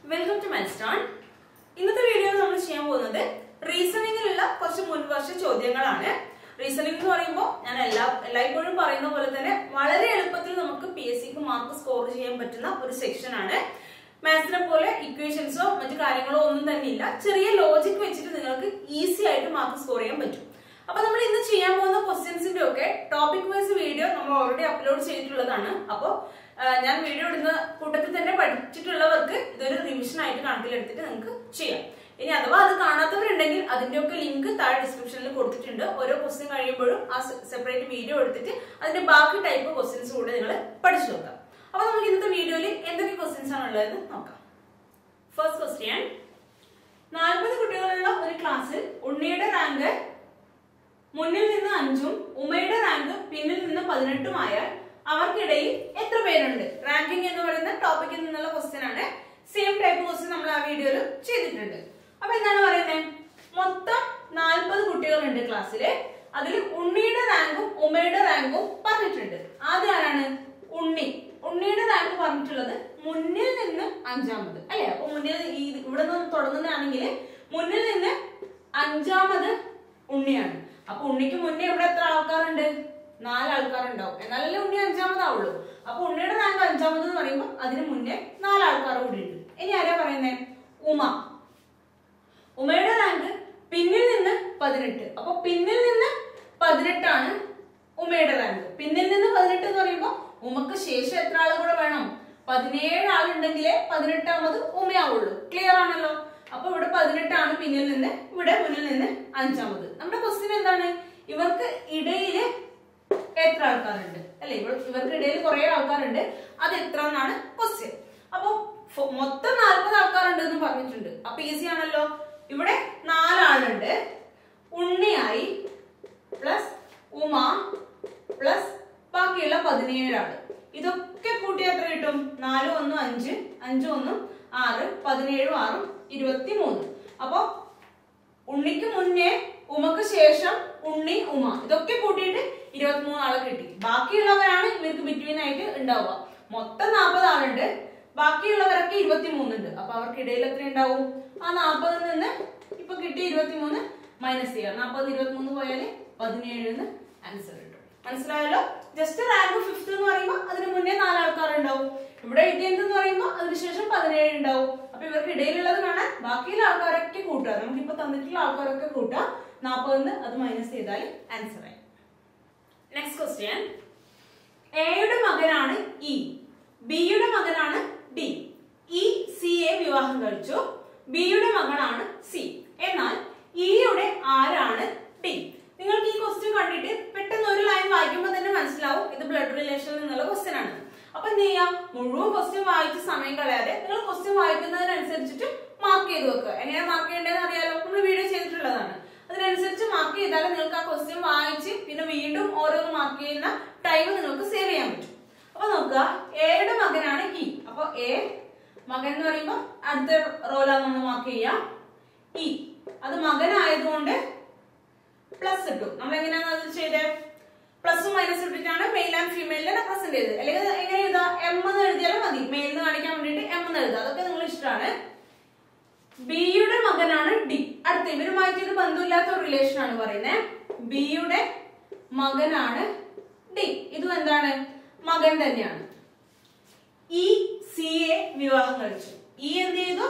welcome to milestone ഇന്നത്തെ വീഡിയോയിൽ നമ്മൾ ചെയ്യാൻ പോകുന്നത് റീസണിങ്ങിലുള്ള കുറച്ച് മുൻവർഷ ചോദ്യങ്ങളാണ് റീസണിംഗ് എന്ന് പറയുമ്പോൾ ഞാൻ എല്ലാ എല്ലായ്പ്പോഴും പറയുന്ന പോലെ തന്നെ വളരെ എളുപ്പത്തിൽ നമുക്ക് പി എസ് സിക്ക് മാർക്ക് സ്കോർ ചെയ്യാൻ പറ്റുന്ന ഒരു സെക്ഷൻ ആണ് മാത്സിനെ പോലെ ഇക്വേഷൻസോ മറ്റു കാര്യങ്ങളോ ഒന്നും തന്നെ ഇല്ല ചെറിയ ലോജിക് വെച്ചിട്ട് നിങ്ങൾക്ക് ഈസി ആയിട്ട് മാർക്ക് സ്കോർ ചെയ്യാൻ പറ്റും അപ്പൊ നമ്മൾ ഇന്ന് ചെയ്യാൻ പോകുന്ന ക്വസ്റ്റ്യൻസിന്റെ ഒക്കെ ടോപ്പിക് വൈസ് വീഡിയോ നമ്മൾ ഓൾറെഡി അപ്ലോഡ് ചെയ്തിട്ടുള്ളതാണ് അപ്പോൾ ഞാൻ വീഡിയോ ഇടുന്ന കൂട്ടത്തിൽ തന്നെ പഠിച്ചിട്ടുള്ളവർക്ക് ഇതൊരു റിവിഷൻ ആയിട്ട് കണക്കിലെടുത്തിട്ട് നിങ്ങൾക്ക് ചെയ്യാം ഇനി അഥവാ അത് കാണാത്തവരുണ്ടെങ്കിൽ അതിന്റെ ഒക്കെ ലിങ്ക് താഴെ ഡിസ്ക്രിപ്ഷനിൽ കൊടുത്തിട്ടുണ്ട് ഓരോ ക്വസ്റ്റ്യൻ കഴിയുമ്പോഴും ആ സെപ്പറേറ്റ് വീഡിയോ എടുത്തിട്ട് അതിന്റെ ബാക്കി ടൈപ്പ് ക്വസ്റ്റ്യൻസ് കൂടെ നിങ്ങൾ പഠിച്ചു നോക്കാം അപ്പൊ നമുക്ക് ഇന്നത്തെ വീഡിയോയിൽ എന്തൊക്കെ ക്വസ്റ്റ്യൻസ് ആണ് ഉള്ളതെന്ന് നോക്കാം ഫസ്റ്റ് ക്വസ്റ്റ്യൻ നാൽപ്പത് കുട്ടികളുള്ള ഒരു ക്ലാസ്സിൽ ഉണ്ണിയുടെ റാങ്ക് മുന്നിൽ നിന്ന് അഞ്ചും ഉമയുടെ റാങ്ക് പിന്നിൽ നിന്ന് പതിനെട്ടുമായാൽ അവർക്കിടയിൽ എത്ര പേരുണ്ട് റാങ്കിങ് എന്ന് പറയുന്ന ടോപ്പിക്കിൽ നിന്നുള്ള ക്വസ്റ്റ്യൻ ആണ് സെയിം ടൈപ്പ് ക്വസ്റ്റ്യൻ നമ്മൾ ആ വീഡിയോയിൽ ചെയ്തിട്ടുണ്ട് അപ്പൊ എന്താണ് പറയുന്നത് മൊത്തം നാൽപ്പത് കുട്ടികളുണ്ട് ക്ലാസ്സില് അതിൽ ഉണ്ണിയുടെ റാങ്കും ഉമയുടെ റാങ്കും പറഞ്ഞിട്ടുണ്ട് ആദ്യം ആരാണ് ഉണ്ണി ഉണ്ണിയുടെ റാങ്ക് പറഞ്ഞിട്ടുള്ളത് മുന്നിൽ നിന്ന് അഞ്ചാമത് അല്ലെ അപ്പൊ മുന്നിൽ ഈ ഇവിടെ നിന്ന് തുടങ്ങുന്നതാണെങ്കിൽ മുന്നിൽ നിന്ന് അഞ്ചാമത് ഉണ്ണിയാണ് അപ്പൊ ഉണ്ണിക്ക് മുന്നേ ഇവിടെ എത്ര ആൾക്കാരുണ്ട് നാല് ആൾക്കാരുണ്ടാവും എന്നാലല്ലേ ഉണ്ണി അഞ്ചാമതാവുള്ളൂ അപ്പൊ ഉണ്ണിയുടെ റാങ്ക് അഞ്ചാമത് എന്ന് പറയുമ്പോൾ അതിന് മുന്നേ നാല് ആൾക്കാർ കൂടി ഉണ്ട് ഇനി ആരാ പറയുന്നേ ഉമ ഉമയുടെ റാങ്ക് പിന്നിൽ നിന്ന് പതിനെട്ട് അപ്പൊ പിന്നിൽ നിന്ന് പതിനെട്ടാണ് ഉമയുടെ റാങ്ക് പിന്നിൽ നിന്ന് പതിനെട്ട് എന്ന് പറയുമ്പോൾ ഉമക്ക് ശേഷം എത്ര ആൾ കൂടെ വേണം പതിനേഴ് ആളുണ്ടെങ്കിലേ പതിനെട്ടാമത് ഉമയാവുള്ളൂ ക്ലിയർ ആണല്ലോ അപ്പൊ ഇവിടെ പതിനെട്ടാണ് പിന്നിൽ നിന്ന് ഇവിടെ മുന്നിൽ നിന്ന് അഞ്ചാമത് നമ്മുടെ ക്വസ്റ്റ്യൻ എന്താണ് ഇവർക്ക് ഇടയില് എത്ര ആൾക്കാരുണ്ട് അല്ലെ ഇവർ ഇവർക്ക് ഇടയിൽ കുറെ ആൾക്കാരുണ്ട് അത് എത്ര എന്നാണ് ക്വസ്റ്റ്യൻ അപ്പൊ ഫ- മൊത്തം നാൽപ്പത് ആൾക്കാരുണ്ട് എന്ന് പറഞ്ഞിട്ടുണ്ട് അപ്പൊ ഈസി ആണല്ലോ ഇവിടെ നാലാളുണ്ട് ഉണ്ണിയായി പ്ലസ് ഉമ പ്ലസ് ബാക്കിയുള്ള പതിനേഴാള് ഇതൊക്കെ കൂട്ടി എത്ര കിട്ടും നാലും ഒന്നും അഞ്ച് അഞ്ചും ഒന്നും ആറ് പതിനേഴും ആറും ഇരുപത്തി മൂന്ന് അപ്പൊ ഉണ്ണിക്ക് മുന്നേ ഉമക്ക് ശേഷം ഉണ്ണി ഉമ ഇതൊക്കെ കൂട്ടിയിട്ട് ഇരുപത്തിമൂന്ന് ആളെ കിട്ടി ബാക്കിയുള്ളവരാണ് ഇവർക്ക് ബിറ്റ്വീൻ ആയിട്ട് ഉണ്ടാവുക മൊത്തം നാൽപ്പത് ആളുണ്ട് ബാക്കിയുള്ളവരൊക്കെ ഇരുപത്തിമൂന്നുണ്ട് അപ്പൊ അവർക്ക് ഇടയിൽ എത്ര ഉണ്ടാവും ആ നാൽപ്പതിൽ നിന്ന് ഇപ്പൊ കിട്ടിയ ഇരുപത്തിമൂന്ന് മൈനസ് ചെയ്യാം നാൽപ്പത് ഇരുപത്തിമൂന്ന് പോയാല് പതിനേഴിന് ആൻസർ കിട്ടും മനസ്സിലായല്ലോ ജസ്റ്റ് റാങ്ക് ഫിഫ്ത് എന്ന് പറയുമ്പോൾ അതിന് മുന്നേ നാല് ആൾക്കാരുണ്ടാവും ഇവിടെ എയ്റ്റീൻത് എന്ന് പറയുമ്പോൾ അതിനുശേഷം പതിനേഴ് ഉണ്ടാവും അപ്പൊ ഇവർക്ക് ഇടയിലുള്ളത് കാണാൻ ബാക്കിയുള്ള ആൾക്കാരൊക്കെ കൂട്ടുക നമുക്കിപ്പോ തന്നിട്ടുള്ള ആൾക്കാരൊക്കെ കൂട്ടുക നാൽപ്പതിന് അത് മൈനസ് ചെയ്താൽ ആൻസർ ആയി നെക്സ്റ്റ് ക്വസ്റ്റ്യൻ എയുടെ മകനാണ് ഇ ബിയുടെ മകനാണ് ഡി ഇ സി എ വിവാഹം കഴിച്ചു ബിയുടെ മകളാണ് സി എന്നാൽ ഇയുടെ ആരാണ് ഡി നിങ്ങൾക്ക് ഈ ക്വസ്റ്റ്യൻ കണ്ടിട്ട് പെട്ടെന്ന് ഒരു ലൈൻ വായിക്കുമ്പോൾ തന്നെ മനസ്സിലാവും ഇത് ബ്ലഡ് റിലേഷനിൽ നിന്നുള്ള ക്വസ്റ്റ്യൻ ആണ് അപ്പൊ എന്ത് ചെയ്യാം മുഴുവൻ ക്വസ്റ്റ്യൻ വായിച്ച് സമയം കളയാതെ നിങ്ങൾ ക്വസ്റ്റ്യൻ വായിക്കുന്നതിനനുസരിച്ചിട്ട് മാർക്ക് ചെയ്ത് വെക്കുക എങ്ങനെ മാർക്ക് ചെയ്യേണ്ടതെന്ന് അറിയാലോ നമ്മൾ വീഡിയോ ചെയ്തിട്ടുള്ളതാണ് അതിനനുസരിച്ച് മാർക്ക് ചെയ്താൽ നിങ്ങൾക്ക് ആ ക്വസ്റ്റ്യൻ വായിച്ച് പിന്നെ വീണ്ടും ഓരോന്ന് മാർക്ക് ചെയ്യുന്ന ടൈം നിങ്ങൾക്ക് സേവ് ചെയ്യാൻ പറ്റും അപ്പൊ നോക്കുക എയുടെ മകനാണ് ഇ അപ്പൊ എ മകൻ എന്ന് പറയുമ്പോൾ അടുത്ത റോലാണ് നമ്മൾ മാർക്ക് ചെയ്യാം ഇ അത് മകനായതുകൊണ്ട് പ്ലസ് ഇട്ടു നമ്മൾ എങ്ങനെയാണ് അത് ചെയ്തേ പ്ലസും മൈനസ് ഇട്ടിട്ടാണ് മെയിൽ ആൻഡ് ഫീമെയിലിനെ റെപ്രസെന്റ് ചെയ്തത് അല്ലെങ്കിൽ എങ്ങനെ എഴുതാ എം എന്ന് എഴുതിയാലും മതി മെയിൽ എന്ന് കാണിക്കാൻ വേണ്ടിയിട്ട് എം എന്ന് എഴുതുക അതൊക്കെ നിങ്ങൾ ഇഷ്ടമാണ് ബിയുടെ മകനാണ് ഡി അടുത്ത ഇവരുമായിട്ട് ഇത് ബന്ധമില്ലാത്ത ഒരു റിലേഷൻ ആണ് പറയുന്നത് ബിയുടെ മകനാണ് ഡി ഇതും എന്താണ് മകൻ തന്നെയാണ് ഇ സി എ വിവാഹം കഴിച്ചു ഇ എന്ത് ചെയ്തു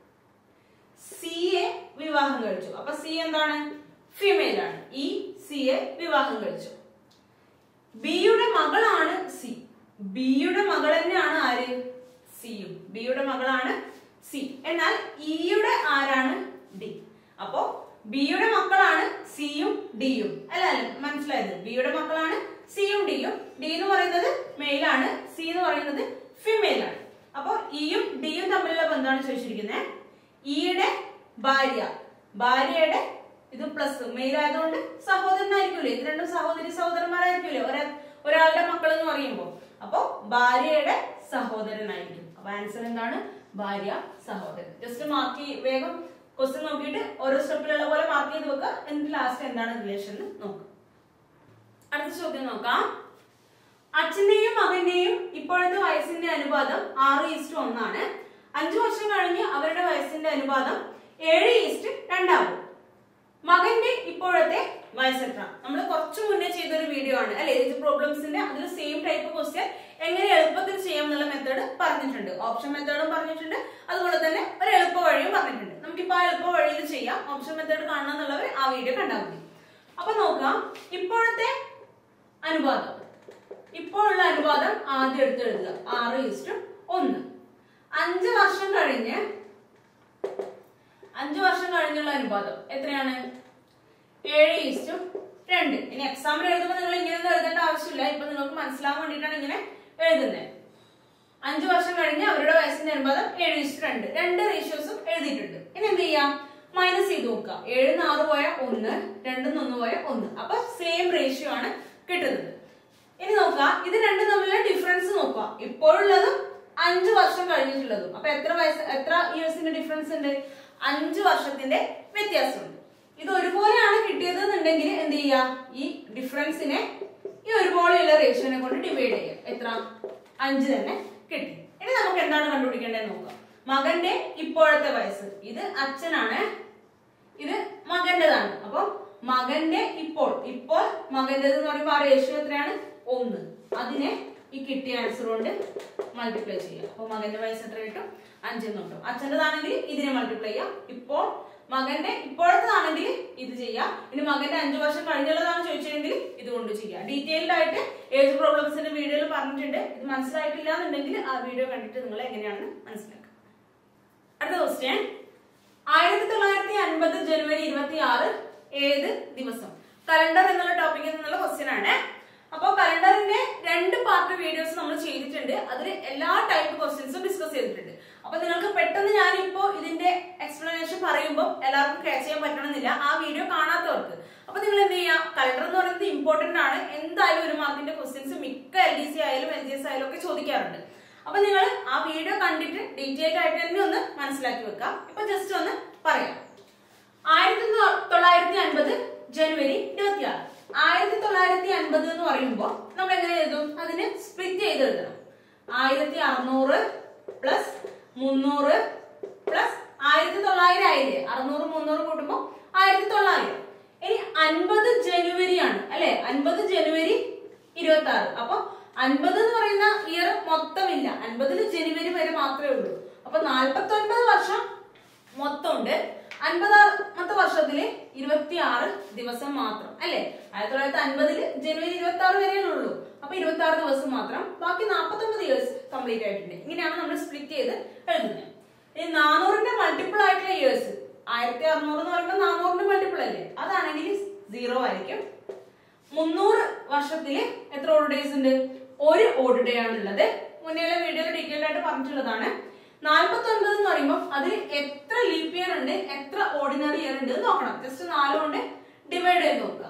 സി എ വിവാഹം കഴിച്ചു അപ്പൊ സി എന്താണ് ഫീമെയിൽ ആണ് ഇ സി എ വിവാഹം കഴിച്ചു ബിയുടെ മകളാണ് സി ബിയുടെ മകൾ തന്നെയാണ് ആര് സിയും ബിയുടെ മകളാണ് സി എന്നാൽ ഇയുടെ ആരാണ് ഡി അപ്പോ ബിയുടെ മക്കളാണ് സിയും ഡിയും അല്ല അല്ല മനസ്സിലായത് ബിയുടെ മക്കളാണ് സിയും ഡിയും ഡി എന്ന് പറയുന്നത് മെയിലാണ് സി എന്ന് പറയുന്നത് ഫീമെയിൽ ആണ് അപ്പൊ ഇയും ഡിയും തമ്മിലുള്ള ബന്ധമാണ് ചോദിച്ചിരിക്കുന്നത് ഇയുടെ ഭാര്യ ഭാര്യയുടെ ഇത് പ്ലസ് മെയിൽ ആയതുകൊണ്ട് സഹോദരനായിരിക്കൂലേ ഇത് രണ്ടും സഹോദരി സഹോദരന്മാരായിരിക്കൂലേ ഒരാ ഒരാളുടെ മക്കൾ എന്ന് പറയുമ്പോൾ അപ്പൊ ഭാര്യയുടെ സഹോദരനായിരിക്കും അപ്പൊ ആൻസർ എന്താണ് ഭാര്യ സഹോദരൻ ജസ്റ്റ് മാർക്ക് വേഗം ക്വസ്റ്റ്യൻ നോക്കിയിട്ട് ഓരോ സ്റ്റെപ്പിലുള്ള പോലെ മാർക്ക് ചെയ്ത് വെക്കുക എന്നിട്ട് ലാസ്റ്റ് എന്താണ് റിലേഷൻ നോക്കുക അടുത്ത ചോദ്യം നോക്കാം അച്ഛന്റെയും മകന്റെയും ഇപ്പോഴത്തെ വയസ്സിന്റെ അനുപാതം ആറ് ഈസ്റ്റു ഒന്നാണ് അഞ്ചു വർഷം കഴിഞ്ഞ് അവരുടെ വയസ്സിന്റെ അനുപാതം ഏഴ് ഈസ്റ്റ് രണ്ടാകും മകന്റെ ഇപ്പോഴത്തെ വയസ്സ് എത്ര നമ്മൾ കുറച്ചു മുന്നേ ചെയ്തൊരു വീഡിയോ ആണ് അല്ലെ ഏജ് പ്രോബ്ലംസിന്റെ അതിൽ സെയിം ടൈപ്പ് ക്വസ്റ്റ്യൻ എങ്ങനെ എളുപ്പത്തിൽ ചെയ്യാം എന്നുള്ള മെത്തേഡ് പറഞ്ഞിട്ടുണ്ട് ഓപ്ഷൻ മെത്തേഡും പറഞ്ഞിട്ടുണ്ട് അതുപോലെ തന്നെ ഒരു എളുപ്പ വഴിയും പറഞ്ഞിട്ടുണ്ട് നമുക്കിപ്പോ ആ എളുപ്പ വഴിയിൽ ചെയ്യാം ഓപ്ഷൻ മെത്തേഡ് കാണണം എന്നുള്ളവർ ആ വീഡിയോ കണ്ടാൽ മതി അപ്പൊ നോക്കാം ഇപ്പോഴത്തെ അനുപാതം ഇപ്പോഴുള്ള അനുപാതം ആദ്യം എടുത്ത് എഴുതുക ആറ് ഈസ്റ്റും ഒന്ന് അഞ്ച് വർഷം കഴിഞ്ഞ് അഞ്ചു വർഷം കഴിഞ്ഞുള്ള അനുപാതം എത്രയാണ് ഏഴ് ഈസ്റ്റും രണ്ട് ഇനി എക്സാമിന് എഴുതുമ്പോൾ നിങ്ങൾ ഇങ്ങനെ എഴുതേണ്ട ആവശ്യമില്ല ഇപ്പൊ നിങ്ങൾക്ക് മനസ്സിലാവാൻ വേണ്ടിയിട്ടാണ് ഇങ്ങനെ എഴുതുന്നത് അഞ്ചു വർഷം കഴിഞ്ഞ് അവരുടെ വയസ്സിന്റെ അനുപാതം ഏഴ് ഈസ്റ്റ് രണ്ട് രണ്ട് റേഷ്യോസും എഴുതിയിട്ടുണ്ട് ഇനി എന്ത് ചെയ്യാം മൈനസ് ചെയ്ത് നോക്കുക ഏഴിന്ന് ആറ് പോയ ഒന്ന് രണ്ടിന്ന് ഒന്ന് പോയ ഒന്ന് അപ്പൊ സെയിം റേഷ്യോ ആണ് കിട്ടുന്നത് ഇനി നോക്കുക ഇത് രണ്ടും തമ്മിലുള്ള ഡിഫറൻസ് നോക്കുക ഇപ്പോഴുള്ളതും അഞ്ചു വർഷം കഴിഞ്ഞിട്ടുള്ളതും അപ്പൊ എത്ര വയസ്സ് എത്ര ഇയേഴ്സിന്റെ ഡിഫറൻസ് ഉണ്ട് അഞ്ചു വർഷത്തിന്റെ വ്യത്യാസമുണ്ട് ഇത് ഒരുപോലെയാണ് കിട്ടിയത് എന്നുണ്ടെങ്കിൽ എന്ത് ചെയ്യുക ഈ ഡിഫറൻസിനെ ഈ ഒരുപോലെയുള്ള റേഷ്യോനെ കൊണ്ട് ഡിവൈഡ് ചെയ്യുക എത്ര അഞ്ച് തന്നെ കിട്ടി ഇനി നമുക്ക് എന്താണ് കണ്ടുപിടിക്കേണ്ടത് നോക്കാം മകന്റെ ഇപ്പോഴത്തെ വയസ്സ് ഇത് അച്ഛനാണ് ഇത് മകന്റേതാണ് അപ്പൊ മകന്റെ ഇപ്പോൾ ഇപ്പോൾ മകന്റേത് എന്ന് പറയുമ്പോൾ ആ റേഷ്യോ എത്രയാണ് ഒന്ന് അതിനെ ഈ കിട്ടിയ ആൻസർ കൊണ്ട് മൾട്ടിപ്ലൈ ചെയ്യുക അപ്പൊ മകന്റെ വയസ്സ് എത്ര കിട്ടും അഞ്ചെന്ന് കിട്ടും അച്ഛൻ്റെതാണെങ്കിൽ ഇതിനെ മൾട്ടിപ്ലൈ ചെയ്യാം ഇപ്പോൾ മകന്റെ ഇപ്പോഴത്തേതാണെങ്കിൽ ഇത് ചെയ്യാം ഇനി മകന്റെ അഞ്ചു വർഷം കഴിഞ്ഞുള്ളതാണ് ചോദിച്ചതെങ്കിൽ ഇതുകൊണ്ട് ചെയ്യാം ഡീറ്റെയിൽഡ് ആയിട്ട് ഏജ് പ്രോബ്ലംസിന്റെ വീഡിയോയിൽ പറഞ്ഞിട്ടുണ്ട് ഇത് മനസ്സിലായിട്ടില്ല എന്നുണ്ടെങ്കിൽ ആ വീഡിയോ കണ്ടിട്ട് നിങ്ങൾ എങ്ങനെയാണെന്ന് മനസ്സിലാക്കുക അടുത്ത ക്വസ്റ്റ്യൻ ആയിരത്തി തൊള്ളായിരത്തി അൻപത് ജനുവരി ഇരുപത്തി ആറ് ഏത് ദിവസം കലണ്ടർ എന്നുള്ള ടോപ്പിക്കിൽ നിന്നുള്ള ക്വസ്റ്റ്യൻ ആണ് അപ്പോൾ കലണ്ടറിന്റെ രണ്ട് പാർട്ട് വീഡിയോസ് നമ്മൾ ചെയ്തിട്ടുണ്ട് അതിൽ എല്ലാ ടൈപ്പ് ക്വസ്റ്റ്യൻസും ഡിസ്കസ് ചെയ്തിട്ടുണ്ട് അപ്പൊ നിങ്ങൾക്ക് പെട്ടെന്ന് ഞാനിപ്പോ ഇതിന്റെ എക്സ്പ്ലനേഷൻ പറയുമ്പോൾ എല്ലാവർക്കും ക്യാച്ച് ചെയ്യാൻ പറ്റണമെന്നില്ല ആ വീഡിയോ കാണാത്തവർക്ക് അപ്പൊ നിങ്ങൾ എന്ത് ചെയ്യുക കലണ്ടർ എന്ന് പറയുന്നത് ഇമ്പോർട്ടന്റ് ആണ് എന്തായാലും ഒരു മാർക്കിന്റെ ക്വസ്റ്റ്യൻസ് മിക്ക എൽ ഡി സി ആയാലും എൽ ജി എസ് ആയാലും ഒക്കെ ചോദിക്കാറുണ്ട് അപ്പൊ നിങ്ങൾ ആ വീഡിയോ കണ്ടിട്ട് ഡീറ്റെയിൽഡ് ആയിട്ട് തന്നെ ഒന്ന് മനസ്സിലാക്കി വെക്കാം ഇപ്പൊ ജസ്റ്റ് ഒന്ന് പറയാം ആയിരത്തി തൊള്ളായിരത്തി അൻപത് ജനുവരി ഇരുപത്തി ആറ് ആയിരത്തി തൊള്ളായിരത്തി അൻപത് എന്ന് പറയുമ്പോൾ നമ്മൾ എങ്ങനെ എഴുതും അതിന് സ്പ്ലിറ്റ് ചെയ്ത് എഴുതണം ആയിരത്തി അറുന്നൂറ് പ്ലസ് മുന്നൂറ് പ്ലസ് ആയിരത്തി തൊള്ളായിരം ആയില്ലേ അറുന്നൂറ് മുന്നൂറ് കൂട്ടുമ്പോൾ ആയിരത്തി തൊള്ളായിരം ഇനി അൻപത് ജനുവരി ആണ് അല്ലെ അൻപത് ജനുവരി ഇരുപത്തി ആറ് അപ്പൊ അൻപത് എന്ന് പറയുന്ന ഇയർ മൊത്തമില്ല അൻപതിൽ ജനുവരി വരെ മാത്രമേ ഉള്ളൂ അപ്പൊ നാൽപ്പത്തി ഒൻപത് വർഷം മൊത്തമുണ്ട് അൻപതാമത്തെ വർഷത്തില് ഇരുപത്തി ആറ് ദിവസം മാത്രം അല്ലെ ആയിരത്തി തൊള്ളായിരത്തി അൻപതില് ജനുവരി ഇരുപത്തി ആറ് വരെ ഉള്ളൂ അപ്പൊ ഇരുപത്തി ആറ് ദിവസം മാത്രം ബാക്കി നാൽപ്പത്തി ഒമ്പത് ഇയേഴ്സ് കംപ്ലീറ്റ് ആയിട്ടുണ്ട് ഇങ്ങനെയാണ് നമ്മൾ സ്പ്ലിറ്റ് ചെയ്ത് എഴുതുന്നത് ഇനി നാനൂറിന്റെ മൾട്ടിപ്പിൾ ആയിട്ടുള്ള ഇയേഴ്സ് ആയിരത്തി അറുന്നൂറ് എന്ന് പറയുമ്പോൾ നാനൂറിന്റെ മൾട്ടിപ്പിൾ അല്ലേ അതാണെങ്കിൽ സീറോ ആയിരിക്കും മുന്നൂറ് വർഷത്തില് എത്ര ഓഡ് ഡേയ്സ് ഉണ്ട് ഒരു ഓഡ് ഡേ ആണുള്ളത് മുന്നേയുള്ള വീഡിയോയിൽ ഡീറ്റെയിൽ ആയിട്ട് പറഞ്ഞിട്ടുള്ളതാണ് നാൽപ്പത്തി ഒൻപത് എന്ന് പറയുമ്പോൾ അതിൽ എത്ര ലീപ് ഇയർ ഉണ്ട് എത്ര ഓർഡിനറി ഇയർ ഉണ്ട് എന്ന് നോക്കണം ജസ്റ്റ് നാല് കൊണ്ട് ഡിവൈഡ് ചെയ്ത് നോക്കുക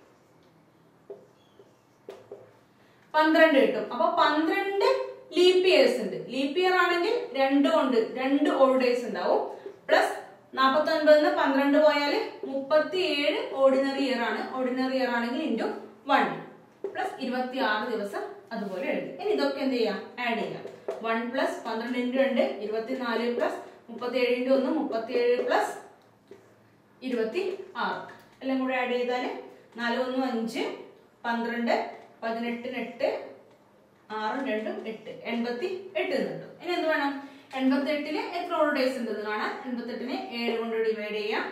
പന്ത്രണ്ട് കിട്ടും അപ്പൊ പന്ത്രണ്ട് ലീപ് ഇയേഴ്സ് ഉണ്ട് ലീപ് ഇയർ ആണെങ്കിൽ രണ്ട് കൊണ്ട് രണ്ട് ഓൾഡ് ഡേയ്സ് ഉണ്ടാവും പ്ലസ് നാൽപ്പത്തി ഒൻപതിന് പന്ത്രണ്ട് പോയാൽ മുപ്പത്തി ഏഴ് ഓർഡിനറി ഇയർ ആണ് ഓർഡിനറി ഇയർ ആണെങ്കിൽ ഇൻറ്റു വൺ പ്ലസ് ഇരുപത്തി ആറ് ദിവസം അതുപോലെ എഴുതി ഇനി ഇതൊക്കെ എന്ത് ചെയ്യാം ആഡ് ചെയ്യാം വൺ പ്ലസ് പന്ത്രണ്ട് ഇൻറ്റു രണ്ട് ഇരുപത്തിനാല് പ്ലസ് മുപ്പത്തി ഏഴ് ഇൻറ്റു ഒന്ന് മുപ്പത്തി ഏഴ് പ്ലസ് ഇരുപത്തി ആറ് എല്ലാം കൂടെ ആഡ് ചെയ്താൽ നാല് ഒന്നും അഞ്ച് പന്ത്രണ്ട് പതിനെട്ടിന് എട്ട് ആറും രണ്ടും എട്ട് എൺപത്തി എട്ട് കിട്ടും ഇനി എന്ത് വേണം എൺപത്തി എട്ടില് എത്ര ഓൾഡ് ഡേയ്സ് ഉണ്ടെന്ന് കാണാം എൺപത്തി എട്ടിനെ ഏഴ് കൊണ്ട് ഡിവൈഡ് ചെയ്യാം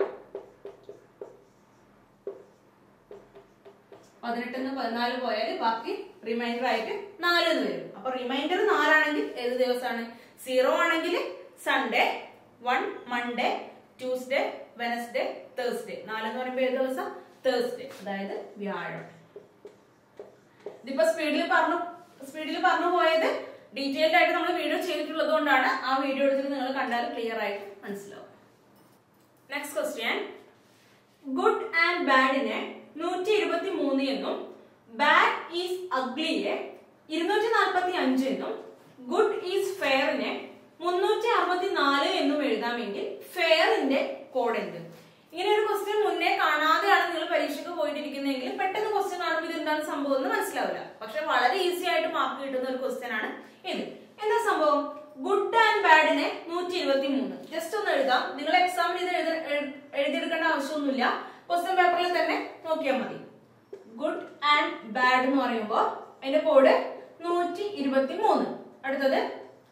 പതിനെട്ടിന്ന് പതിനാല് പോയാൽ ബാക്കി റിമൈൻഡർ ആയിട്ട് നാല് എന്ന് വരും അപ്പൊ റിമൈൻഡർ നാലാണെങ്കിൽ ഏത് ദിവസമാണ് സീറോ ആണെങ്കിൽ Sunday one Monday Tuesday Wednesday Thursday നാലെന്ന് പറയുമ്പോൾ ഏത് ദിവസം തേഴ്സ്ഡേ അതായത് വ്യാഴം ഇതിപ്പോ സ്പീഡിൽ പറഞ്ഞു സ്പീഡിൽ പറഞ്ഞു പോയത് ഡീറ്റെയിൽഡ് ആയിട്ട് നമ്മൾ വീഡിയോ ചെയ്തിട്ടുള്ളത് കൊണ്ടാണ് ആ വീഡിയോ എടുത്തിട്ട് നിങ്ങൾ കണ്ടാൽ ക്ലിയർ ആയിട്ട് മനസ്സിലാവും നെക്സ്റ്റ് ക്വസ്റ്റ്യൻ ഗുഡ് ആൻഡ് ബാഡിനെ നൂറ്റി ഇരുപത്തി മൂന്ന് എന്നും ബാഡ് ഈസ് അഗ്ലിയെ ഇരുന്നൂറ്റി നാൽപ്പത്തി അഞ്ച് എന്നും ഗുഡ് ഈസ് ഫെയറിനെ മുന്നൂറ്റി അറുപത്തി നാല് എന്നും എഴുതാമെങ്കിൽ ഫെയറിന്റെ കോഡ് എന്ത് ഇങ്ങനെ ഒരു ക്വസ്റ്റ്യൻ മുന്നേ കാണാതെയാണ് നിങ്ങൾ പരീക്ഷയ്ക്ക് പോയിട്ടിരിക്കുന്നതെങ്കിൽ പെട്ടെന്ന് ക്വസ്റ്റ്യൻ കാണുമ്പോൾ ഇത് എന്താണ് സംഭവം എന്ന് മനസ്സിലാവില്ല പക്ഷെ വളരെ ഈസി ആയിട്ട് മാർക്ക് കിട്ടുന്ന ഒരു ക്വസ്റ്റ്യൻ ആണ് ഇത് എന്താ സംഭവം ഗുഡ് ആൻഡ് ബാഡിനെ നൂറ്റി ഇരുപത്തി മൂന്ന് ജസ്റ്റ് ഒന്ന് എഴുതാം നിങ്ങൾ എക്സാമിന് ഇത് എഴുത- എഴു- എഴുതിയെടുക്കേണ്ട ആവശ്യമൊന്നുമില്ല ക്വസ്റ്റ്യൻ പേപ്പറിൽ തന്നെ നോക്കിയാൽ മതി ഗുഡ് ആൻഡ് ബാഡ് എന്ന് പറയുമ്പോൾ അതിന്റെ കോഡ് നൂറ്റി ഇരുപത്തി മൂന്ന് അടുത്തത്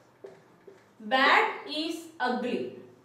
ബാഡ് ഈസ് അഗ്ലി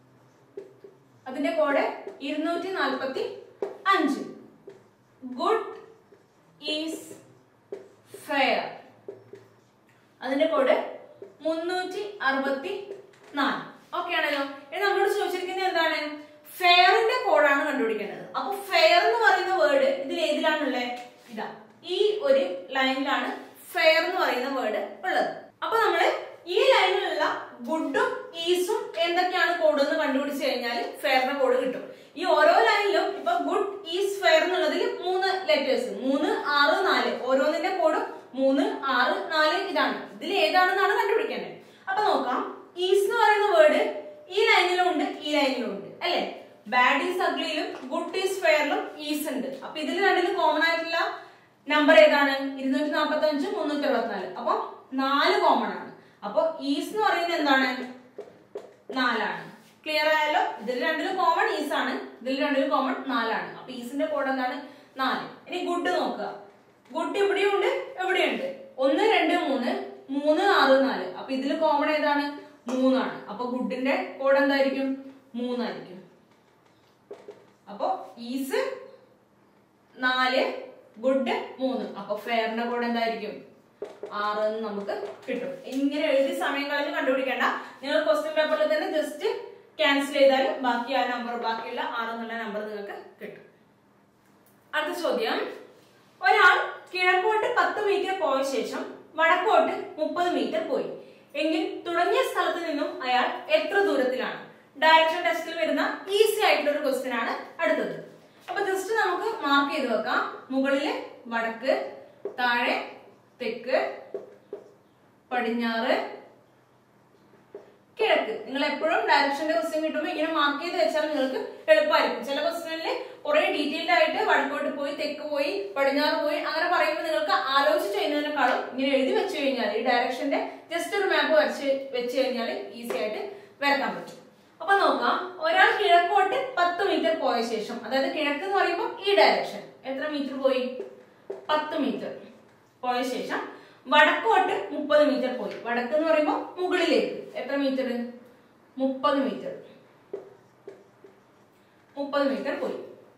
അതിന്റെ കോഡ് ഇരുന്നൂറ്റി നാൽപ്പത്തി അഞ്ച് ഗുഡ് ഈസ് ഫെയർ അതിന്റെ കോഡ് മുന്നൂറ്റി അറുപത്തി നാല് ഓക്കെ ആണല്ലോ ഇനി നമ്മളോട് ചോദിച്ചിരിക്കുന്നത് എന്താണ് ഫെയറിന്റെ കോഡാണ് കണ്ടുപിടിക്കേണ്ടത് അപ്പൊ ഫെയർ എന്ന് പറയുന്ന വേർഡ് ഇതിൽ ഏതിലാണുള്ളത് ഇതാ ഈ ഒരു ലൈനിലാണ് ഫെയർ എന്ന് പറയുന്ന വേർഡ് ഉള്ളത് അപ്പൊ നമ്മള് ഈ ലൈനിലുള്ള ഗുഡും ഈസും എന്തൊക്കെയാണ് കോഡ് എന്ന് കണ്ടുപിടിച്ച് കഴിഞ്ഞാൽ ഫെയറിന്റെ കോഡ് കിട്ടും ഈ ഓരോ ലൈനിലും ഇപ്പൊ ഗുഡ് ഈസ് ഫെയർ എന്നുള്ളതിൽ മൂന്ന് ലെറ്റേഴ്സ് മൂന്ന് ആറ് നാല് ഓരോന്നിന്റെ കോഡും മൂന്ന് ആറ് നാല് ഇതാണ് ഇതിൽ ഏതാണെന്നാണ് കണ്ടുപിടിക്കേണ്ടത് അപ്പൊ നോക്കാം ഈസ് എന്ന് പറയുന്ന വേർഡ് ഈ ലൈനിലും ഉണ്ട് ഈ ലൈനിലും ഉണ്ട് അല്ലെ ബാഡ് ഈസ് അഗ്ലിയിലും ഗുഡ് ഈസ് ഫെയറിലും ഈസ് ഉണ്ട് അപ്പൊ ഇതിൽ രണ്ടിലും കോമൺ ആയിട്ടുള്ള നമ്പർ ഏതാണ് ഇരുന്നൂറ്റി നാൽപ്പത്തി അഞ്ച് മുന്നൂറ്റി അറുപത്തിനാല് അപ്പൊ നാല് കോമൺ ആണ് അപ്പൊ ഈസ് എന്ന് പറയുന്നത് എന്താണ് നാലാണ് ക്ലിയർ ആയാലോ ഇതിൽ രണ്ടിലും കോമൺ ഈസ് ആണ് ഇതിൽ രണ്ടിലും കോമൺ നാലാണ് അപ്പൊ ഈസിന്റെ കോഡ് എന്താണ് നാല് ഇനി ഗുഡ് നോക്കുക ഗുഡ് ഇവിടെയുണ്ട് എവിടെയുണ്ട് ഒന്ന് രണ്ട് മൂന്ന് മൂന്ന് ആറ് നാല് അപ്പൊ ഇതിൽ കോമൺ ഏതാണ് മൂന്നാണ് അപ്പൊ ഗുഡിന്റെ കോഡ് എന്തായിരിക്കും മൂന്നായിരിക്കും അപ്പൊ ഈസ് നാല് ഗുഡ് മൂന്ന് അപ്പൊ ഫെയറിന്റെ കോഡ് എന്തായിരിക്കും ആറ് എന്ന് നമുക്ക് കിട്ടും ഇങ്ങനെ എഴുതി സമയം കളഞ്ഞ് കണ്ടുപിടിക്കേണ്ട നിങ്ങൾ ക്വസ്റ്റ്യൻ പേപ്പറിൽ തന്നെ ജസ്റ്റ് ക്യാൻസൽ ചെയ്താൽ ബാക്കി ആ നമ്പർ ബാക്കിയുള്ള ആറ് എന്നുള്ള നമ്പർ നിങ്ങൾക്ക് കിട്ടും അടുത്ത ചോദ്യം ഒരാൾ കിഴക്കോട്ട് പത്ത് മീറ്റർ പോയ ശേഷം വടക്കോട്ട് മുപ്പത് മീറ്റർ പോയി എങ്കിൽ തുടങ്ങിയ സ്ഥലത്ത് നിന്നും അയാൾ എത്ര ദൂരത്തിലാണ് ഡയറക്ഷൻ ടെസ്റ്റിൽ വരുന്ന ഈസി ആയിട്ടുള്ള ഒരു ക്വസ്റ്റ്യൻ ആണ് അടുത്തത് അപ്പൊ ജസ്റ്റ് നമുക്ക് മാർക്ക് ചെയ്ത് വെക്കാം മുകളില് വടക്ക് താഴെ തെക്ക് പടിഞ്ഞാറ് കിഴക്ക് നിങ്ങൾ എപ്പോഴും ഡയറക്ഷന്റെ ക്വസ്റ്റ്യൻ കിട്ടുമ്പോൾ ഇങ്ങനെ മാർക്ക് ചെയ്ത് വെച്ചാൽ നിങ്ങൾക്ക് എളുപ്പമായിരിക്കും ചില ക്വസ്റ്റ്യനിൽ കുറെ ഡീറ്റെയിൽഡ് ആയിട്ട് വടക്കോട്ട് പോയി തെക്ക് പോയി പടിഞ്ഞാറ് പോയി അങ്ങനെ പറയുമ്പോൾ നിങ്ങൾക്ക് ആലോചിച്ച് ചെയ്യുന്നതിനേക്കാളും ഇങ്ങനെ എഴുതി വെച്ച് കഴിഞ്ഞാൽ ഈ ഡയറക്ഷന്റെ ജസ്റ്റ് ഒരു മാപ്പ് വരച്ച് വെച്ച് കഴിഞ്ഞാൽ ഈസി ആയിട്ട് വരക്കാൻ പറ്റും അപ്പൊ നോക്കാം ഒരാൾ കിഴക്കോട്ട് പത്ത് മീറ്റർ പോയ ശേഷം അതായത് കിഴക്ക് എന്ന് പറയുമ്പോൾ ഈ ഡയറക്ഷൻ എത്ര മീറ്റർ പോയി പത്ത് മീറ്റർ പോയ ശേഷം വടക്കോട്ട് മുപ്പത് മീറ്റർ പോയി വടക്ക് എന്ന് പറയുമ്പോൾ മുകളിലേക്ക് എത്ര മീറ്റർ മുപ്പത് മീറ്റർ മുപ്പത് മീറ്റർ പോയി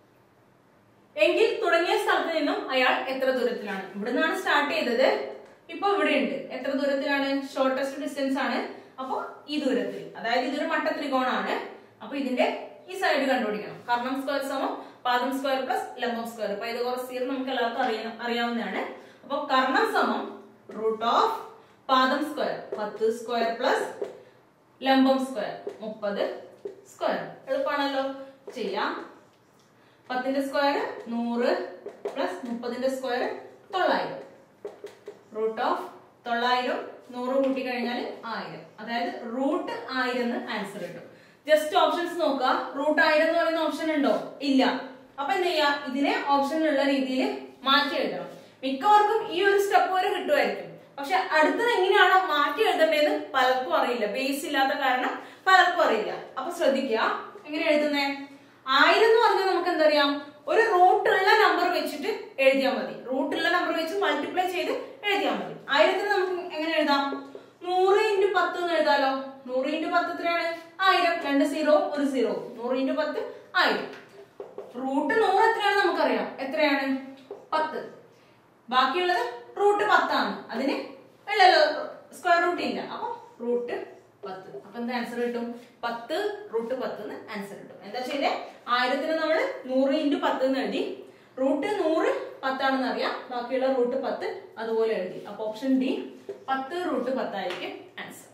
എങ്കിൽ തുടങ്ങിയ സ്ഥലത്ത് നിന്നും അയാൾ എത്ര ദൂരത്തിലാണ് ഇവിടെ നിന്നാണ് സ്റ്റാർട്ട് ചെയ്തത് ഇപ്പൊ ഇവിടെ ഉണ്ട് എത്ര ദൂരത്തിലാണ് ഷോർട്ടസ്റ്റ് ഡിസ്റ്റൻസ് ആണ് അപ്പൊ ഈ ദൂരത്തിൽ അതായത് ഇതൊരു മട്ട ത്രികോണാണ് അപ്പൊ ഇതിന്റെ ഈ സൈഡ് കണ്ടുപിടിക്കണം കർണം സ്ക്വയർ സമം പാദം സ്ക്വയർ പ്ലസ് ലംബം സ്ക്വയർ അപ്പൊ ഇത് കുറച്ച് നമുക്ക് എല്ലാവർക്കും അറിയാം അറിയാവുന്നതാണ് അപ്പൊ കർണം സമം റൂട്ട് ഓഫ് പാദം സ്ക്വയർ പത്ത് സ്ക്വയർ പ്ലസ് ലംബം സ്ക്വയർ മുപ്പത് സ്ക്വയർ എളുപ്പമാണല്ലോ ചെയ്യാം പത്തിന്റെ സ്ക്വയർ നൂറ് പ്ലസ് മുപ്പതിന്റെ സ്ക്വയർ തൊള്ളായിരം റൂട്ട് ഓഫ് തൊള്ളായിരം നൂറ് കൂട്ടി കഴിഞ്ഞാൽ ആയിരം അതായത് റൂട്ട് ആയിരം എന്ന് ആൻസർ കിട്ടും ജസ്റ്റ് ഓപ്ഷൻസ് നോക്കുക റൂട്ട് ആയിരം എന്ന് പറയുന്ന ഓപ്ഷൻ ഉണ്ടോ ഇല്ല അപ്പൊ എന്ത് ചെയ്യാ ഇതിനെ ഓപ്ഷനിലുള്ള രീതിയിൽ മാറ്റി എഴുതണം മിക്കവർക്കും ഈ ഒരു സ്റ്റെപ്പ് വരെ കിട്ടുമായിരിക്കും പക്ഷെ അടുത്തത് എങ്ങനെയാണോ മാറ്റി എഴുതേണ്ടതെന്ന് പലർക്കും അറിയില്ല ബേസ് ഇല്ലാത്ത കാരണം പലർക്കും അറിയില്ല അപ്പൊ ശ്രദ്ധിക്കുക എങ്ങനെ എഴുതുന്നേ ആയിരം എന്ന് പറഞ്ഞാൽ നമുക്ക് എന്തറിയാം ഒരു റൂട്ടുള്ള നമ്പർ വെച്ചിട്ട് എഴുതിയാൽ മതി റൂട്ടുള്ള നമ്പർ വെച്ച് മൾട്ടിപ്ലൈ ചെയ്ത് എഴുതിയാൽ മതി ആയിരത്തിന് നമുക്ക് എങ്ങനെ എഴുതാം നൂറ് ഇൻറ്റു പത്ത് എന്ന് എഴുതാലോ നൂറ് ഇൻറ്റു പത്ത് എത്രയാണ് ആയിരം രണ്ട് സീറോ ഒരു സീറോ നൂറ് ഇൻറ്റു പത്ത് ആയിരം റൂട്ട് നൂറ് എത്രയാണ് നമുക്കറിയാം എത്രയാണ് പത്ത് ബാക്കിയുള്ളത് റൂട്ട് പത്താണ് അതിന് ഇല്ലല്ലോ സ്ക്വയർ റൂട്ട് ഇല്ല അപ്പൊ റൂട്ട് പത്ത് അപ്പൊ എന്താ ആൻസർ കിട്ടും പത്ത് റൂട്ട് പത്ത് എന്ന് ആൻസർ കിട്ടും എന്താ ചെയ്തേ ആയിരത്തിന് നമ്മൾ നൂറ് ഇൻറ്റു പത്ത് എന്ന് എഴുതി റൂട്ട് നൂറ് പത്താണെന്ന് അറിയാം ബാക്കിയുള്ള റൂട്ട് പത്ത് അതുപോലെ എഴുതി അപ്പൊ ഓപ്ഷൻ ഡി പത്ത് റൂട്ട് പത്തായിരിക്കും ആൻസർ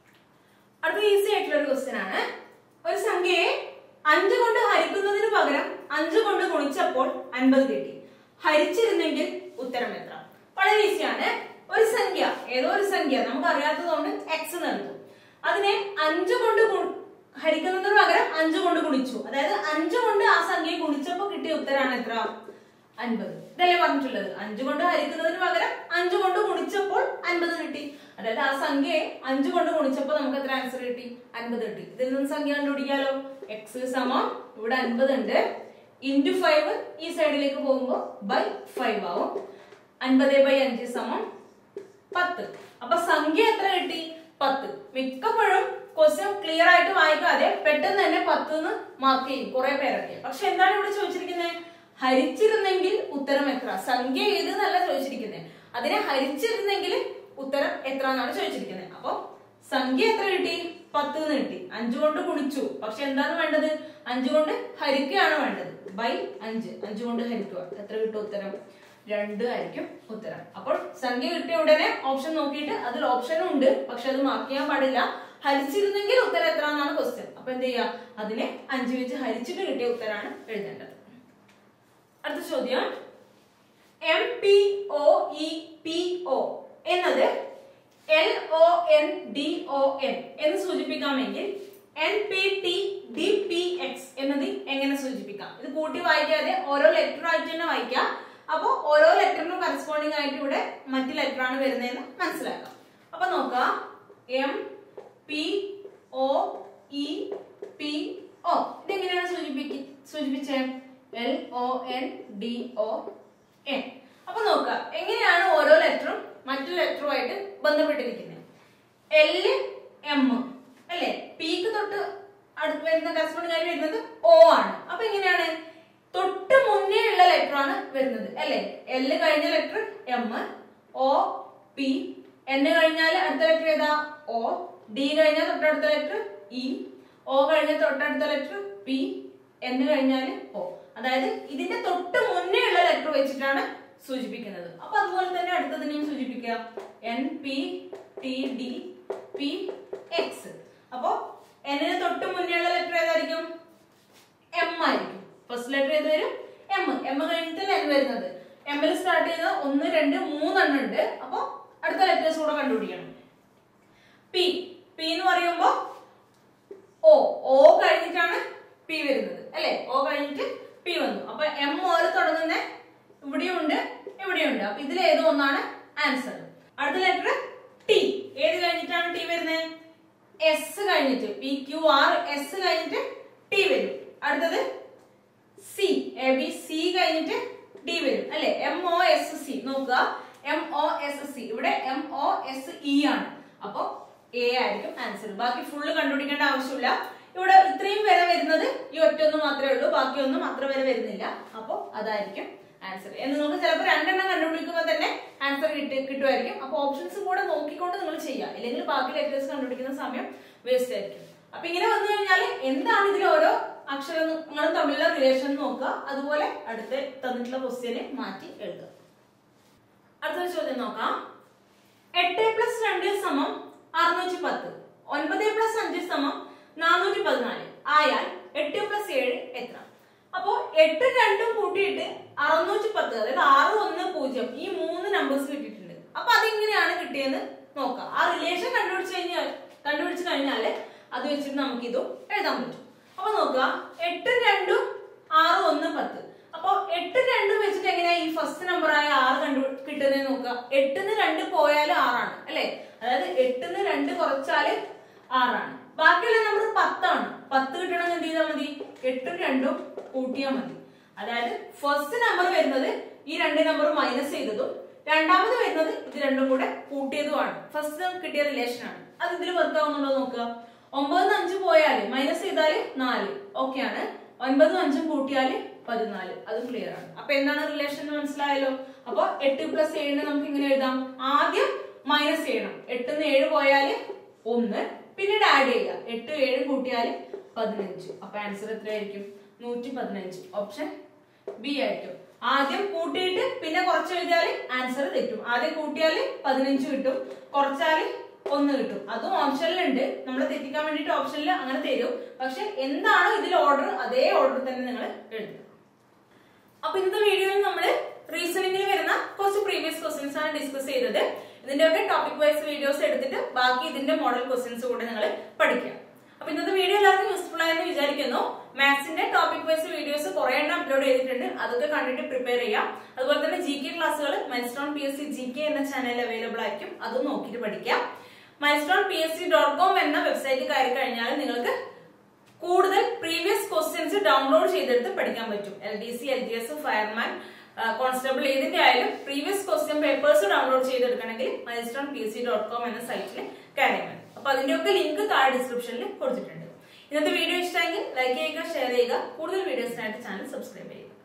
അടുത്ത ഈസി ആയിട്ടുള്ള ഒരു ക്വസ്റ്റ്യൻ ആണ് ഒരു സംഖ്യയെ അഞ്ച് കൊണ്ട് ഹരിക്കുന്നതിന് പകരം അഞ്ച് കൊണ്ട് ഗുണിച്ചപ്പോൾ അൻപത് കിട്ടി ഹരിച്ചിരുന്നെങ്കിൽ ഉത്തരം എത്ര വളരെ ഈസിയാണ് ഒരു സംഖ്യ ഏതോ ഒരു സംഖ്യ നമുക്ക് അറിയാത്തതുകൊണ്ട് എക്സ് നൽകും അതിനെ അഞ്ച് കൊണ്ട് ഗു- ഹരിക്കുന്നതിന് പകരം അഞ്ച് കൊണ്ട് ഗുണിച്ചു അതായത് അഞ്ച് കൊണ്ട് ആ സംഖ്യയെ ഗുണിച്ചപ്പോൾ കിട്ടിയ ഉത്തരാണ് എത്ര അൻപത് ഇതല്ലേ പറഞ്ഞിട്ടുള്ളത് അഞ്ച് കൊണ്ട് ഹരിക്കുന്നതിന് പകരം അഞ്ച് കൊണ്ട് ഗുണിച്ചപ്പോൾ അൻപത് കിട്ടി അതായത് ആ സംഖ്യയെ അഞ്ച് കൊണ്ട് ഗുണിച്ചപ്പോ നമുക്ക് എത്ര ആൻസർ കിട്ടി അൻപത് കിട്ടി ഇതിൽ നിന്ന് സംഖ്യ കണ്ടുപിടിക്കാലോ എക്സ് സമം ഇവിടെ അൻപത് ഉണ്ട് ഇൻറ്റു ഫൈവ് ഈ സൈഡിലേക്ക് പോകുമ്പോ ബൈ ഫൈവ് ആവും അൻപത് ബൈ അഞ്ച് സമം പത്ത് അപ്പൊ സംഖ്യ എത്ര കിട്ടി പത്ത് മിക്കപ്പോഴും ക്വസ്റ്റ്യൻ ക്ലിയർ ആയിട്ട് വായിക്കാതെ പെട്ടെന്ന് തന്നെ പത്ത് എന്ന് മാർക്ക് ചെയ്യും കുറെ പേരൊക്കെ പക്ഷെ എന്താണ് ഇവിടെ ചോദിച്ചിരിക്കുന്നത് ഹരിച്ചിരുന്നെങ്കിൽ ഉത്തരം എത്ര സംഖ്യ ഏത് എന്നല്ല ചോദിച്ചിരിക്കുന്നത് അതിനെ ഹരിച്ചിരുന്നെങ്കിൽ ഉത്തരം എത്ര എന്നാണ് ചോദിച്ചിരിക്കുന്നത് അപ്പൊ സംഖ്യ എത്ര കിട്ടി പത്ത് എന്ന് കിട്ടി അഞ്ചു കൊണ്ട് ഗുണിച്ചു പക്ഷെ എന്താണ് വേണ്ടത് അഞ്ചു കൊണ്ട് ഹരിക്കുകയാണ് വേണ്ടത് ബൈ അഞ്ച് അഞ്ചു കൊണ്ട് ഹരിക്കുക എത്ര കിട്ടും ഉത്തരം രണ്ട് ആയിരിക്കും ഉത്തരം അപ്പോൾ സംഖ്യ കിട്ടിയ ഉടനെ ഓപ്ഷൻ നോക്കിയിട്ട് അതിൽ ഓപ്ഷനും ഉണ്ട് പക്ഷെ അത് മാർക്ക് ചെയ്യാൻ പാടില്ല ഹരിച്ചിരുന്നെങ്കിൽ ഉത്തരം എത്ര എന്നാണ് ക്വസ്റ്റ്യൻ അപ്പൊ എന്ത് ചെയ്യാ അതിനെ അഞ്ച് വെച്ച് ഹരിച്ചിട്ട് കിട്ടിയ ഉത്തരാണ് എഴുതേണ്ടത് അടുത്ത ചോദ്യം M P O E P O എന്നത് L O N D O N എന്ന് സൂചിപ്പിക്കാമെങ്കിൽ N P T D P X എന്നത് എങ്ങനെ സൂചിപ്പിക്കാം ഇത് കൂട്ടി വായിക്കാതെ ഓരോ ലെറ്റർ ആയിട്ട് തന്നെ വായിക്കാം അപ്പൊ ഓരോ ലെറ്ററിനും കറസ്പോണ്ടിങ് ആയിട്ട് ഇവിടെ മറ്റു ലെറ്റർ ആണ് വരുന്നതെന്ന് മനസ്സിലാക്കാം അപ്പൊ നോക്കാം M P O E P O ഇതെങ്ങനെയാണ് സൂചിപ്പിക്ക സൂചിപ്പിച്ചേ L O N D O N അപ്പൊ നോക്കുക എങ്ങനെയാണ് ഓരോ ലെറ്ററും മറ്റു ലെറ്ററുമായിട്ട് ബന്ധപ്പെട്ടിരിക്കുന്നത് എല് എം അല്ലെ പിക്ക് തൊട്ട് അടുത്ത് വരുന്ന കറസ്പോണ്ടിങ് ആയിട്ട് വരുന്നത് ഒ ആണ് അപ്പൊ എങ്ങനെയാണ് തൊട്ട് മുന്നേ ഉള്ള ലെറ്റർ ആണ് വരുന്നത് അല്ലെ എല് കഴിഞ്ഞ letter M O P N കഴിഞ്ഞാൽ അടുത്ത ലെറ്റർ ഏതാ ഒ ഡി കഴിഞ്ഞാൽ തൊട്ടടുത്ത ലെറ്റർ ഇ ഒ കഴിഞ്ഞ തൊട്ടടുത്ത ലെറ്റർ പി എൻ കഴിഞ്ഞാൽ ഒ അതായത് ഇതിന്റെ തൊട്ട് മുന്നേ ഉള്ള ലെറ്റർ വെച്ചിട്ടാണ് സൂചിപ്പിക്കുന്നത് അപ്പൊ അതുപോലെ തന്നെ അടുത്തതിനെയും സൂചിപ്പിക്കുക N P T D P X അപ്പോ എന്നിന് തൊട്ട് മുന്നേ ഉള്ള ലെറ്റർ ഏതായിരിക്കും എം ആയിരിക്കും ഫസ്റ്റ് ലെറ്റർ ഏത് വരും എം എം കഴിഞ്ഞിട്ടല്ലേ എൻ വരുന്നത് എമ്മിൽ സ്റ്റാർട്ട് ചെയ്യുന്നത് ഒന്ന് രണ്ട് മൂന്നെണ്ണം ഉണ്ട് അപ്പൊ അടുത്ത ലെറ്റേഴ്സ് കൂടെ കണ്ടുപിടിക്കണം പി പി എന്ന് പറയുമ്പോ ഓ ഓ കഴിഞ്ഞിട്ടാണ് പി വരുന്നത് അല്ലെ ഓ കഴിഞ്ഞിട്ട് പി വന്നു അപ്പൊ എം ഓല് തുടങ്ങുന്ന ഇവിടെയുണ്ട് ഇവിടെയുണ്ട് അപ്പൊ ഇതിൽ ഏതോ ഒന്നാണ് ആൻസർ അടുത്ത ലെറ്റർ ടി ഏത് കഴിഞ്ഞിട്ടാണ് ടി വരുന്നത് എസ് കഴിഞ്ഞിട്ട് പി ക്യു ആർ എസ് കഴിഞ്ഞിട്ട് ടി വരും അടുത്തത് സി എ ബി സി കഴിഞ്ഞിട്ട് ഡി വരും അല്ലെ എം ഒ എസ് സി നോക്കുക എം ഒ എസ് സി ഇവിടെ എം ഒ എസ് ഇ ആണ് അപ്പൊ എ ആയിരിക്കും ആൻസർ ബാക്കി ഫുള്ള് കണ്ടുപിടിക്കേണ്ട ആവശ്യമില്ല ഇവിടെ ഇത്രയും വരെ വരുന്നത് ഈ ഒറ്റൊന്ന് മാത്രമേ ഉള്ളൂ ബാക്കിയൊന്നും അത്ര വരെ വരുന്നില്ല അപ്പൊ അതായിരിക്കും ആൻസർ നിങ്ങൾക്ക് ചിലപ്പോൾ രണ്ടെണ്ണം കണ്ടുപിടിക്കുമ്പോൾ തന്നെ ആൻസർ കിട്ടി കിട്ടുമായിരിക്കും അപ്പൊ ഓപ്ഷൻസ് കൂടെ നോക്കിക്കൊണ്ട് നിങ്ങൾ ചെയ്യുക ഇല്ലെങ്കിൽ ബാക്കി ലെറ്റേഴ്സ് കണ്ടുപിടിക്കുന്ന സമയം വേസ്റ്റ് ആയിരിക്കും അപ്പൊ ഇങ്ങനെ വന്നു കഴിഞ്ഞാൽ എന്താണ് ഇതിൽ ഓരോ അക്ഷരങ്ങളും തമ്മിലുള്ള റിലേഷൻ നോക്കുക അതുപോലെ അടുത്ത് തന്നിട്ടുള്ള ക്വസ്റ്റ്യന് മാറ്റി എഴുതുക അടുത്ത ചോദ്യം നോക്കാം എട്ട് പ്ലസ് രണ്ട് സമം അറുന്നൂറ്റി പത്ത് ഒൻപത് പ്ലസ് അഞ്ച് സമം നാനൂറ്റി പതിനാല് ആയാൽ എട്ട് പ്ലസ് ഏഴ് എത്ര അപ്പോ എട്ട് രണ്ടും കൂട്ടിയിട്ട് അറുന്നൂറ്റി പത്ത് അതായത് ആറ് ഒന്ന് പൂജ്യം ഈ മൂന്ന് നമ്പേഴ്സ് കിട്ടിയിട്ടുണ്ട് അപ്പൊ അതെങ്ങനെയാണ് കിട്ടിയെന്ന് നോക്കാം ആ റിലേഷൻ കണ്ടുപിടിച്ച് കഴിഞ്ഞാൽ കണ്ടുപിടിച്ച് കഴിഞ്ഞാല് അത് വെച്ചിട്ട് നമുക്ക് ഇതും എഴുതാൻ പറ്റും അപ്പൊ നോക്കുക എട്ട് രണ്ടും ആറ് ഒന്ന് പത്ത് അപ്പൊ എട്ട് രണ്ടും വെച്ചിട്ട് എങ്ങനെയാ ഈ ഫസ്റ്റ് നമ്പർ ആയ ആറ് കണ്ടു കിട്ടുന്നത് നോക്കുക എട്ടിന്ന് രണ്ട് പോയാലും ആറാണ് അല്ലെ അതായത് എട്ടിന്ന് രണ്ട് കുറച്ചാല് ആറാണ് ബാക്കിയുള്ള നമ്പർ പത്താണ് പത്ത് കിട്ടണമെന്ന് എന്ത് ചെയ്താൽ മതി എട്ടും രണ്ടും കൂട്ടിയാൽ മതി അതായത് ഫസ്റ്റ് നമ്പർ വരുന്നത് ഈ രണ്ട് നമ്പർ മൈനസ് ചെയ്തതും രണ്ടാമത് വരുന്നത് ഇത് രണ്ടും കൂടെ കൂട്ടിയതുമാണ് ഫസ്റ്റ് കിട്ടിയ റിലേഷൻ ആണ് അത് ഇതിൽ വർക്ക് ആവുന്നുണ്ടോ നോക്കുക ഒമ്പതിന് അഞ്ച് പോയാല് മൈനസ് ചെയ്താല് നാല് ഓക്കെ ആണ് ഒൻപതും അഞ്ചും കൂട്ടിയാല് പതിനാല് അതും ക്ലിയർ ആണ് അപ്പൊ എന്താണ് റിലേഷൻ മനസ്സിലായല്ലോ അപ്പൊ എട്ട് പ്ലസ് ഏഴിന് നമുക്ക് ഇങ്ങനെ എഴുതാം ആദ്യം മൈനസ് ചെയ്യണം എട്ടിന്ന് ഏഴ് പോയാല് ഒന്ന് പിന്നീട് ആഡ് ചെയ്യുക എട്ട് ഏഴും കൂട്ടിയാല് പതിനഞ്ച് അപ്പൊ ആൻസർ എത്രയായിരിക്കും നൂറ്റി പതിനഞ്ച് ഓപ്ഷൻ ബി ആയിരിക്കും ആദ്യം കൂട്ടിയിട്ട് പിന്നെ കുറച്ച് എഴുതിയാല് ആൻസർ തെറ്റും ആദ്യം കൂട്ടിയാല് പതിനഞ്ച് കിട്ടും കുറച്ചാല് ഒന്ന് കിട്ടും അതും ഓപ്ഷനിലുണ്ട് നമ്മൾ തെറ്റിക്കാൻ വേണ്ടിയിട്ട് ഓപ്ഷനിൽ അങ്ങനെ തരും പക്ഷെ എന്താണോ ഇതിൽ ഓർഡർ അതേ ഓർഡർ തന്നെ നിങ്ങൾ എഴുതുക അപ്പൊ ഇന്നത്തെ വീഡിയോയിൽ നമ്മൾ റീസണിംഗിൽ വരുന്ന കുറച്ച് പ്രീവിയസ് ക്വസ്റ്റ്യൻസ് ആണ് ഡിസ്കസ് ചെയ്തത് ഇതിന്റെയൊക്കെ ടോപ്പിക് വൈസ് വീഡിയോസ് എടുത്തിട്ട് ബാക്കി ഇതിന്റെ മോഡൽ ക്വസ്റ്റ്യൻസ് കൂടെ നിങ്ങൾ പഠിക്കുക അപ്പൊ ഇന്നത്തെ വീഡിയോ എല്ലാവർക്കും യൂസ്ഫുൾ ആയെന്ന് വിചാരിക്കുന്നു മാത്സിന്റെ ടോപ്പിക് വൈസ് വീഡിയോസ് കുറെ എണ്ണം അപ്ലോഡ് ചെയ്തിട്ടുണ്ട് അതൊക്കെ കണ്ടിട്ട് പ്രിപ്പയർ ചെയ്യാം അതുപോലെ തന്നെ ജി കെ ക്ലാസ്സുകൾ milestone P S C G K എന്ന ചാനലിൽ അവൈലബിൾ ആയിരിക്കും അതും നോക്കിയിട്ട് പഠിക്കാം milestone P S C dot com എന്ന വെബ്സൈറ്റിൽ കയറി കഴിഞ്ഞാൽ നിങ്ങൾക്ക് കൂടുതൽ പ്രീവിയസ് ക്വസ്റ്റ്യൻസ് ഡൗൺലോഡ് ചെയ്തെടുത്ത് പഠിക്കാൻ പറ്റും L D C L G S fireman constable ഏതിന്റെ ആയാലും പ്രീവിയസ് ക്വസ്റ്റ്യൻ പേപ്പേഴ്സ് ഡൗൺലോഡ് ചെയ്തെടുക്കണമെങ്കിൽ milestone P S C dot com എന്ന സൈറ്റിൽ കയറിയാൽ മതി അപ്പൊ അതിന്റെയൊക്കെ ലിങ്ക് താഴെ ഡിസ്ക്രിപ്ഷനിൽ കൊടുത്തിട്ടുണ്ട് ഇന്നത്തെ വീഡിയോ ഇഷ്ടമെങ്കിൽ ലൈക്ക് ചെയ്യുക ഷെയർ ചെയ്യുക കൂടുതൽ വീഡിയോസിനായിട്ട് ചാനൽ സബ്സ്ക്രൈബ് ചെയ്യുക